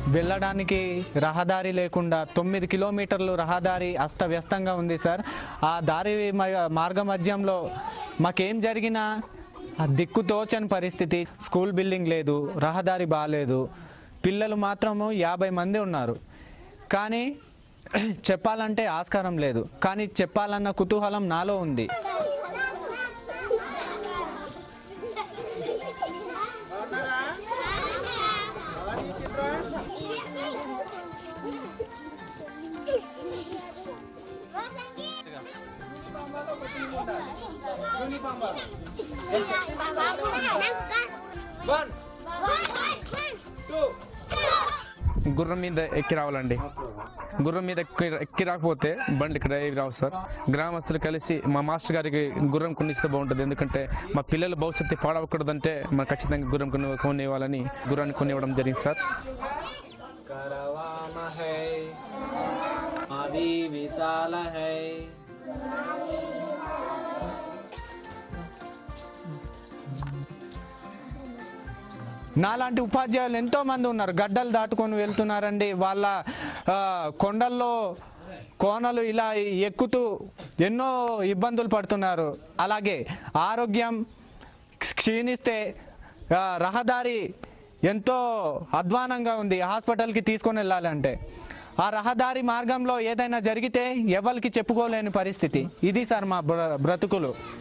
వెళ్ళడానికి రహదారి లేకుండా తొమ్మిది కిలోమీటర్లు రహదారి అస్తవ్యస్తంగా ఉంది సార్ ఆ దారి మ- మార్గ మధ్యంలో మాకేం జరిగినా ఆ దిక్కు తోచని పరిస్థితి స్కూల్ బిల్డింగ్ లేదు రహదారి బాగాలేదు పిల్లలు మాత్రము యాభై మంది ఉన్నారు కానీ చెప్పాలంటే ఆస్కారం లేదు కానీ చెప్పాలన్న కుతూహలం నాలో ఉంది గుర్రం మీద ఎక్కి రావాలండి గుర్రం మీద ఎక్కి ఎక్కి రాకపోతే బండి డ్రైవ్ రావు సార్ గ్రామస్తులు కలిసి మా మాస్టర్ గారికి గుర్రం కొనిస్తే బాగుంటుంది ఎందుకంటే మా పిల్లల భవిష్యత్తు పాడవకూడదంటే మనం ఖచ్చితంగా గుర్రం కొని కొనివ్వాలని గుర్రాన్ని కొనివ్వడం జరిగింది సార్ करवामहे अभी विशाल है నాలాంటి ఉపాధ్యాయులు ఎంతో మంది ఉన్నారు గడ్డలు దాటుకొని వెళ్తున్నారండి వాళ్ళ ఆ, కొండల్లో కోనలు ఇలా ఎక్కుతూ ఎన్నో ఇబ్బందులు పడుతున్నారు అలాగే ఆరోగ్యం క్షీణిస్తే ఆ, రహదారి ఎంతో అధ్వానంగా ఉంది హాస్పిటల్కి తీసుకొని వెళ్ళాలంటే ఆ రహదారి మార్గంలో ఏదైనా జరిగితే ఎవరికి చెప్పుకోలేని పరిస్థితి ఇది సార్ మా బ్ర బ్రతుకులు